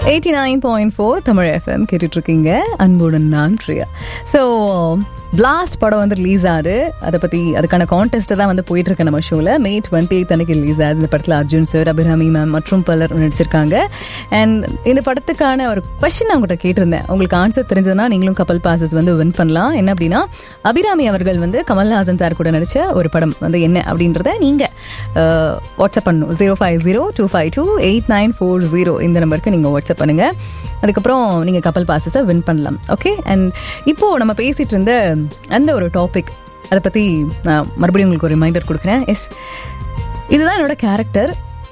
eighty nine point four Tamil FM கேட்டுட்ருக்கீங்க அன்புடன் நான் பிரியா ஸோ பிளாஸ்ட் படம் வந்து ரிலீஸ் ஆகுது அதை பற்றி அதுக்கான கான்டெஸ்ட்டை தான் வந்து போயிட்டுருக்கு நம்ம ஷோவில் மே டுவெண்ட்டி எயித் அன்னைக்கு ரிலீஸ் ஆகுது இந்த படத்தில் அர்ஜுன் சார் அபிராமி மேம் மற்றும் பலர் நடிச்சிருக்காங்க அண்ட் இந்த படத்துக்கான ஒரு கொஷின் நான் உங்கள்கிட்ட கேட்டிருந்தேன் உங்களுக்கு ஆன்சர் தெரிஞ்சதுன்னா நீங்களும் கப்பல் பாசஸ் வந்து வின் பண்ணலாம் என்ன அப்படின்னா அபிராமி அவர்கள் வந்து கமல்ஹாசன் சார் கூட நடித்த ஒரு படம் வந்து என்ன அப்படின்றத நீங்கள் வாட்ஸ்அப் பண்ணணும் zero five zero two five two eight nine four zero இந்த நம்பருக்கு நீங்கள் வாட்ஸ்அப் பண்ணுங்கள் அதுக்கப்புறம் நீங்கள் கப்பல் பாசஸை வின் பண்ணலாம் ஓகே அண்ட் இப்போது நம்ம பேசிகிட்டு இருந்த அந்த ஒரு டாபிக் அதை பற்றி நான் மறுபடியும் உங்களுக்கு ஒரு ரிமைண்டர் கொடுக்குறேன் எஸ் இதுதான் என்னோட கேரக்டர்